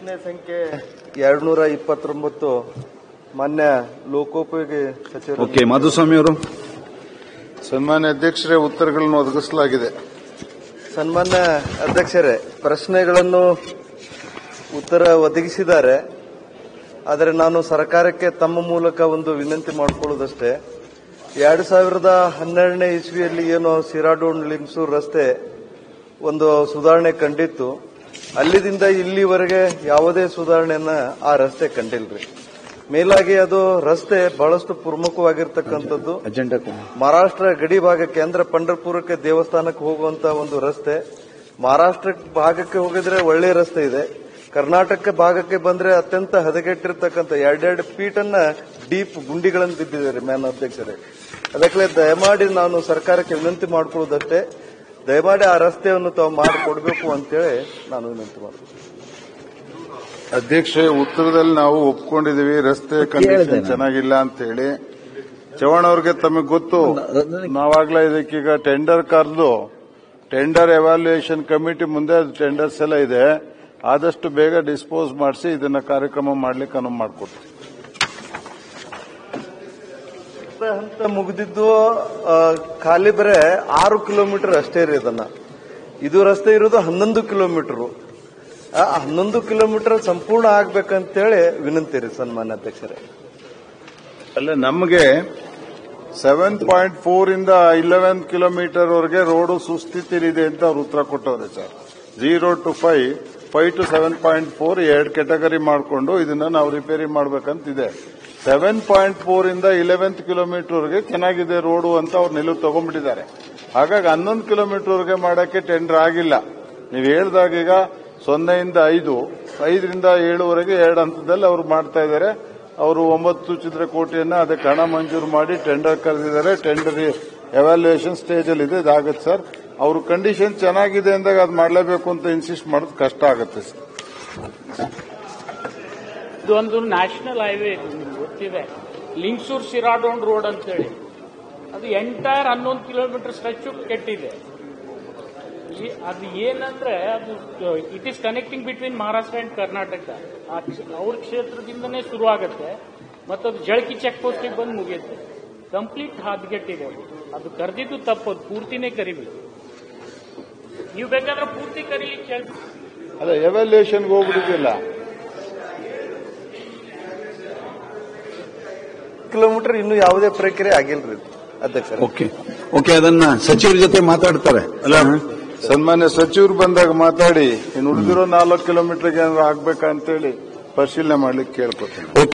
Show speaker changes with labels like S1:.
S1: ಪ್ರಶ್ನೆ ಸಂಖ್ಯೆ ಎರಡ್ನೂರ ಇಪ್ಪತ್ತೊಂಬತ್ತು ಮಾನ್ಯ ಲೋಕೋಪಯೋಗಿ ಸಚಿವರು
S2: ಓಕೆ ಮಾಧುಸ್ವಾಮಿ ಅವರು
S3: ಸನ್ಮಾನ್ಯ ಅಧ್ಯಕ್ಷರೇ ಉತ್ತರಗಳನ್ನು ಒದಗಿಸಲಾಗಿದೆ
S1: ಸನ್ಮಾನ್ಯ ಅಧ್ಯಕ್ಷರೇ ಪ್ರಶ್ನೆಗಳನ್ನು ಉತ್ತರ ಒದಗಿಸಿದ್ದಾರೆ ಆದರೆ ನಾನು ಸರ್ಕಾರಕ್ಕೆ ತಮ್ಮ ಮೂಲಕ ಒಂದು ವಿನಂತಿ ಮಾಡಿಕೊಳ್ಳೋದಷ್ಟೇ ಎರಡು ಸಾವಿರದ ಹನ್ನೆರಡನೇ ಇಸ್ವಿಯಲ್ಲಿ ಏನು ಸಿರಾಡೋಣ್ ಲಿಮ್ಸೂರ್ ರಸ್ತೆ ಒಂದು ಸುಧಾರಣೆ ಕಂಡಿತ್ತು ಅಲ್ಲಿದಿಂದ ಇಲ್ಲಿವರೆಗೆ ಯಾವುದೇ ಸುಧಾರಣೆಯನ್ನ ಆ ರಸ್ತೆ ಕಂಡಿಲ್ರಿ ಮೇಲಾಗಿ ಅದು ರಸ್ತೆ ಬಹಳಷ್ಟು ಪ್ರಮುಖವಾಗಿರ್ತಕ್ಕಂಥದ್ದು
S2: ಅಜೆಂಡಾ
S1: ಮಹಾರಾಷ್ಟ್ರ ಗಡಿ ಭಾಗಕ್ಕೆ ಅಂದ್ರೆ ಪಂಡರ್ಪುರಕ್ಕೆ ದೇವಸ್ಥಾನಕ್ಕೆ ಹೋಗುವಂತ ಒಂದು ರಸ್ತೆ ಮಹಾರಾಷ್ಟ್ರ ಭಾಗಕ್ಕೆ ಹೋಗಿದ್ರೆ ಒಳ್ಳೆ ರಸ್ತೆ ಇದೆ ಕರ್ನಾಟಕ ಭಾಗಕ್ಕೆ ಬಂದ್ರೆ ಅತ್ಯಂತ ಹದಗೆಟ್ಟಿರ್ತಕ್ಕಂಥ ಎರಡೆರಡು ಫೀಟನ್ನ ಡೀಪ್ ಗುಂಡಿಗಳನ್ನು ಬಿದ್ದಿದ್ದಾರೆ ಮ್ಯಾನ್ ಅಧ್ಯಕ್ಷರೇ ಅದಕ್ಕೆ ದಯಮಾಡಿ ನಾನು ಸರ್ಕಾರಕ್ಕೆ ವಿನಂತಿ ಮಾಡಿಕೊಳ್ಳೋದಷ್ಟೇ ದಯಮಾಡಿ ಆ ರಸ್ತೆಯನ್ನು ತಾವು ಮಾಡಿಕೊಡ್ಬೇಕು ಅಂತೇಳಿ ನಾನು ವಿನಂತಿ ಮಾಡ್ತೀನಿ
S3: ಅಧ್ಯಕ್ಷೆ ಉತ್ತರದಲ್ಲಿ ನಾವು ಒಪ್ಕೊಂಡಿದೀವಿ ರಸ್ತೆ ಕಂಡೀಷನ್ ಚೆನ್ನಾಗಿಲ್ಲ ಅಂತ ಹೇಳಿ ಚವ್ಹಾಣ್ ಅವ್ರಿಗೆ ತಮಗೆ ಗೊತ್ತು ನಾವಾಗ್ಲೇ ಇದಕ್ಕೀಗ ಟೆಂಡರ್ ಕರೆದು ಟೆಂಡರ್ ಎವ್ಯಾಲ್ಯೂಯೇಷನ್ ಕಮಿಟಿ ಮುಂದೆ ಟೆಂಡರ್ಸ್ ಎಲ್ಲ ಇದೆ ಆದಷ್ಟು ಬೇಗ ಡಿಸ್ಪೋಸ್ ಮಾಡಿಸಿ ಇದನ್ನ ಕಾರ್ಯಕ್ರಮ ಮಾಡ್ಲಿಕ್ಕೆ ಅನುವು ಮಾಡಿಕೊಡ್ತೀವಿ
S1: ಹಂತ ಮುಗಿದಿದ್ದು ಆ, ಖಾಲಿ ಬರೇ ಆರು ಕಿಲೋಮೀಟರ್ ಅಷ್ಟೇ ರೀ ಅದನ್ನ ಇದು ರಸ್ತೆ ಇರೋದು ಹನ್ನೊಂದು ಕಿಲೋಮೀಟರ್ ಹನ್ನೊಂದು ಕಿಲೋಮೀಟರ್ ಸಂಪೂರ್ಣ ಆಗ್ಬೇಕಂತೇಳಿ ವಿನಂತಿ ರೀ ಸನ್ಮಾನ್ಯ ಅಧ್ಯಕ್ಷರೇ
S3: ಅಲ್ಲ ನಮಗೆ ಸೆವೆನ್ ಪಾಯಿಂಟ್ ಫೋರ್ ಇಂದ ಇಲೆವೆನ್ ಕಿಲೋಮೀಟರ್ ವರೆಗೆ ರೋಡು ಸುಸ್ಥಿತಿಲಿದೆ ಅಂತ ಅವ್ರು ಉತ್ತರ ಕೊಟ್ಟವ್ರೆ sir zero two five five two seven point four ಎರಡು ಕೆಟಗರಿ ಮಾಡಿಕೊಂಡು ಇದನ್ನ ನಾವು ರಿಪೇರಿ ಮಾಡ್ಬೇಕಂತಿದೆ ಸೆವೆನ್ ಪಾಯಿಂಟ್ ಫೋರ್ ಇಂದ ಇಲೆವೆಂತ್ ಕಿಲೋಮೀಟರ್ ವರೆಗೆ ಚೆನ್ನಾಗಿದೆ ರೋಡು ಅಂತ ಅವ್ರು ನಿಲುವು ತಗೊಂಡ್ಬಿಟ್ಟಿದ್ದಾರೆ ಹಾಗಾಗಿ ಹನ್ನೊಂದು ಕಿಲೋಮೀಟರ್ ವರೆಗೆ ಮಾಡಕ್ಕೆ ಟೆಂಡರ್ ಆಗಿಲ್ಲ ನೀವು ಹೇಳ್ದಾಗ ಈಗ ಸೊನ್ನೆಯಿಂದ ಐದು ಐದರಿಂದ ಏಳುವರೆಗೆ ಎರಡು ಹಂತದಲ್ಲಿ ಅವರು ಮಾಡ್ತಾ ಇದ್ದಾರೆ ಅವರು ಒಂಬತ್ತು ಚಿತ್ರಕೋಟಿಯನ್ನ ಅದಕ್ಕೆ ಹಣ ಮಂಜೂರು ಮಾಡಿ ಟೆಂಡರ್ ಕರೆದಿದ್ದಾರೆ ಟೆಂಡರ್ ಎವ್ಯಾಲ್ಯೂಯೇಷನ್ ಸ್ಟೇಜ್ ಅಲ್ಲಿ ಇದೆ ಇದಾಗುತ್ತೆ ಸರ್ ಅವ್ರ ಕಂಡೀಷನ್ ಚೆನ್ನಾಗಿದೆ ಅಂದಾಗ ಅದು ಮಾಡಲೇಬೇಕು ಅಂತ ಇನ್ಸಿಸ್ಟ್ ಮಾಡೋದು ಕಷ್ಟ ಆಗುತ್ತೆ ಸರ್
S4: ಇದೊಂದು ನ್ಯಾಷನಲ್ ಹೈವೇ ಇದು ನಿಮ್ಗೆ ಗೊತ್ತಿದೆ ಲಿಂಗ್ಸೂರ್ ಸಿರಾಡೋನ್ ರೋಡ್ ಅಂತೇಳಿ ಅದು ಎಂಟೈರ್ ಹನ್ನೊಂದು ಕಿಲೋಮೀಟರ್ ಸ್ಟ್ರೆಚ್ ಕೆಟ್ಟಿದೆ ಈ- ಅದು ಏನಂದ್ರೆ ಅದು it is connecting between Maharashtra and Karnataka ಆ ಕ್ಷ- ಅವ್ರ ಕ್ಷೇತ್ರದಿಂದನೇ ಶುರು ಆಗುತ್ತೆ ಮತ್ತು ಅದು ಜಳಕಿ ಚೆಕ್ ಪೋಸ್ಟಿಗೆ ಬಂದು ಮುಗಿಯುತ್ತೆ ಕಂಪ್ಲೀಟ್ ಹಾದ್ಗೆಟ್ಟಿದೆ ಅದು ಅದು ಕರೆದಿದ್ದು ತಪ್ಪದು ಪೂರ್ತಿನೇ ಕರಿಬೇಕು ನೀವು ಬೇಕಾದ್ರೆ ಪೂರ್ತಿ ಕರೀಲಿಕ್ಕೆ ಹೇಳ್ತೀವಿ
S3: ಅದೇ ಎವ್ಯಾಲ್ಯೂಯೇಷನ್ಗೆ ಹೋಗ್ಬಿಟ್ಟಿದ್ದಿಲ್ಲ
S1: ಕಿಲೋಮೀಟರ್ ಇನ್ನೂ ಯಾವುದೇ ಪ್ರಕ್ರಿಯೆ ಆಗಿಲ್ರಿ ಅಧ್ಯಕ್ಷರೇ
S2: ಓಕೆ ಓಕೆ ಅದನ್ನ ಸಚಿವರ ಜೊತೆ ಮಾತಾಡ್ತಾರೆ ಅಲ್ಲ
S3: ಸನ್ಮಾನ್ಯ ಸಚಿವರು ಬಂದಾಗ ಮಾತಾಡಿ ಇನ್ನು ಉಳಿದಿರೋ ನಾಲ್ಕು ಕಿಲೋಮೀಟರ್ಗೆ ಏನಾದ್ರು ಆಗ್ಬೇಕಾ ಅಂತೇಳಿ ಪರಿಶೀಲನೆ ಮಾಡ್ಲಿಕ್ಕೆ ಕೇಳ್ಕೊತೀನಿ
S2: ಓಕೆ